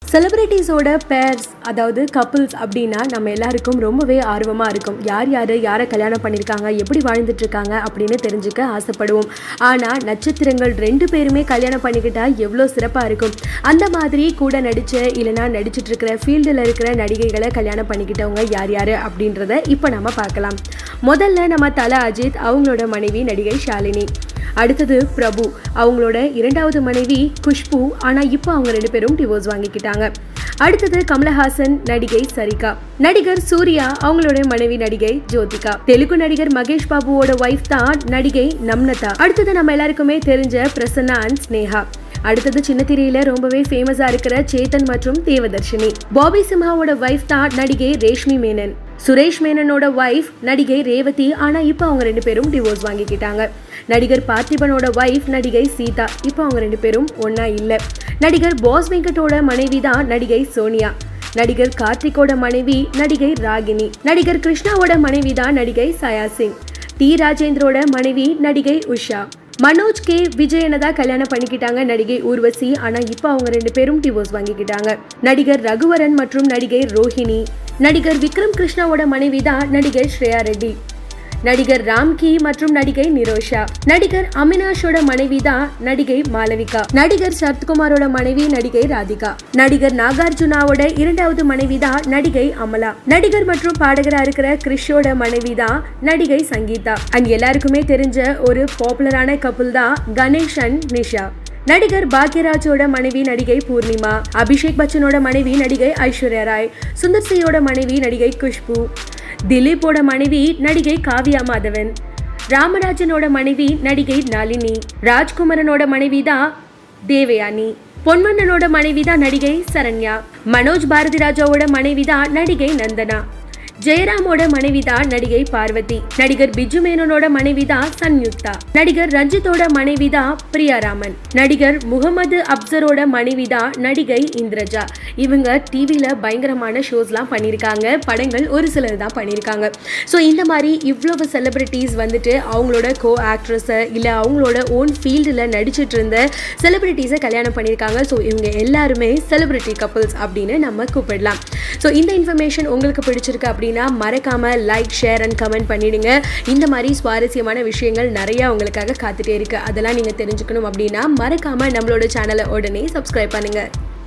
செலிபிரிட்டிஸோட purse அதாவது couples அப்படின்னா நம்ம எல்லாருக்கும் ரொம்பவே ஆர்வமாக இருக்கும் யார் யார் யாரை கல்யாணம் பண்ணியிருக்காங்க எப்படி வாழ்ந்துட்டு இருக்காங்க அப்படின்னு தெரிஞ்சுக்க ஆசைப்படுவோம் ஆனால் நட்சத்திரங்கள் ரெண்டு பேருமே கல்யாணம் பண்ணிக்கிட்டா எவ்வளோ சிறப்பாக இருக்கும் அந்த மாதிரி கூட நடித்த இல்லைனா நடிச்சிட்டு இருக்கிற ஃபீல்டில் இருக்கிற நடிகைகளை கல்யாணம் பண்ணிக்கிட்டவங்க யார் யார் அப்படின்றத இப்போ நம்ம பார்க்கலாம் முதல்ல நம்ம தல அஜித் அவங்களோட மனைவி நடிகை ஷாலினி அடுத்தது பிரபு அவங்களோட இரண்டாவது மனைவி குஷ்பு ஆனால் இப்போ அவங்க ரெண்டு பேரும் டிவோர்ஸ் வாங்கிக்கிட்டாங்க அடுத்தது கமலஹாசன் நடிகை சரிகா நடிகர் சூர்யா அவங்களோட மனைவி நடிகை ஜோதிகா தெலுங்கு நடிகர் மகேஷ் பாபுவோட ஒய்ஃப் தான் நடிகை நம்னதா அடுத்தது நம்ம எல்லாருக்குமே தெரிஞ்ச பிரசன்னா அண்ட் ஸ்னேகா அடுத்தது சின்ன திரையில ரொம்பவே ஃபேமஸா இருக்கிற சேத்தன் மற்றும் தேவதர்ஷினி பாபி சிம்ஹாவோட ஒய்ஃப் தான் நடிகை ரேஷ்மி மேனன் சுரேஷ் மேனனோட ஒய்ஃப் நடிகை ரேவதி ஆனா இப்போ அவங்க ரெண்டு பேரும் டிவோர்ஸ் வாங்கிக்கிட்டாங்க நடிகர் பார்த்திபனோட ஒய்ஃப் நடிகை சீதா இப்போ அவங்க ரெண்டு பேரும் ஒண்ணா இல்லை நடிகர் பாஸ் வெங்கட்டோட மனைவி தான் நடிகை சோனியா நடிகர் கார்த்திக்கோட மனைவி நடிகை ராகினி நடிகர் கிருஷ்ணாவோட மனைவி தான் நடிகை சயா சிங் டி ராஜேந்திரோட மனைவி நடிகை உஷா மனோஜ் கே விஜயனை தான் கல்யாணம் பண்ணிக்கிட்டாங்க நடிகை ஊர்வசி ஆனா இப்போ அவங்க ரெண்டு பேரும் டிவோர்ஸ் வாங்கிக்கிட்டாங்க நடிகர் ரகுவரன் மற்றும் நடிகை ரோஹிணி நடிகர் விக்ரம் கிருஷ்ணாவோட மனைவி தான் நடிகை ஸ்ரேயா ரெட்டி நடிகர் ராம்கி மற்றும் நடிகை நிரோஷா நடிகர் அமினாஷோட மனைவி தான் நடிகை மாளவிகா நடிகர் சரத்குமாரோட மனைவி நடிகை ராதிகா நடிகர் நாகார்ஜுனாவோட இரண்டாவது மனைவி தான் நடிகை அமலா நடிகர் மற்றும் பாடகரா இருக்கிற கிறிஷோட மனைவி தான் நடிகை சங்கீதா அண்ட் எல்லாருக்குமே தெரிஞ்ச ஒரு பாப்புலரான கப்புள் தான் கணேஷ் அண்ட் நிஷா நடிகர் பாக்யராஜோட மனைவி நடிகை பூர்ணிமா அபிஷேக் பச்சனோட மனைவி நடிகை ஐஸ்வர்யா ராய் சுந்தர் சியோட மனைவி நடிகை குஷ்பு திலீப்போட மனைவி நடிகை காவியா மாதவன் ராமராஜனோட மனைவி நடிகை நளினி ராஜ்குமரனோட மனைவி தான் தேவயானி பொன்வண்ணனோட மனைவி தான் நடிகை சரண்யா மனோஜ் பாரதி ராஜாவோட மனைவி தான் நடிகை நந்தனா ஜெயராமோட மனைவி தான் நடிகை பார்வதி நடிகர் பிஜு மேனனோட மனைவி தான் சன்யுக்தா நடிகர் ரஞ்சித்தோட மனைவி தான் பிரியாராமன் நடிகர் முகமது அப்சரோட மனைவி தான் நடிகை இந்திரஜா இவங்க டிவியில் பயங்கரமான ஷோஸ்லாம் பண்ணியிருக்காங்க படங்கள் ஒரு சிலர் தான் பண்ணியிருக்காங்க ஸோ இந்த மாதிரி இவ்வளவு செலிபிரிட்டிஸ் வந்துட்டு அவங்களோட கோ ஆக்ட்ரஸை இல்லை அவங்களோட ஓன் ஃபீல்டில் நடிச்சிட்டு இருந்த செலிபிரிட்டிஸை கல்யாணம் பண்ணியிருக்காங்க ஸோ இவங்க எல்லாருமே செலிபிரிட்டி கப்புள்ஸ் அப்படின்னு நம்ம கூப்பிடலாம் ஸோ இந்த இன்ஃபர்மேஷன் உங்களுக்கு பிடிச்சிருக்கு அப்படின்னா மறக்காம லைக் ஷேர் அண்ட் கமெண்ட் பண்ணிடுங்க இந்த மாதிரி சுவாரஸ்யமான விஷயங்கள் நிறைய உங்களுக்காக காத்துட்டே இருக்கு அதெல்லாம் நீங்க தெரிஞ்சுக்கணும் அப்படின்னா மறக்காம நம்மளோட சேனலை உடனே சப்ஸ்கிரைப் பண்ணுங்க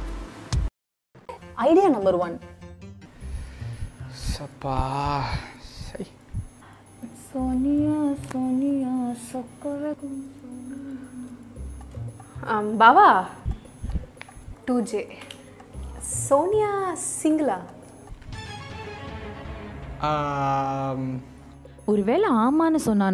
ஐடியா நம்பர் ஒன் சப்பா சை சோனியா சோனியா சொக்கரகும் బావా టూ జే సోనియా సింగిలా ஆம், ஒருவேளை ஆமான்னு சொன்னா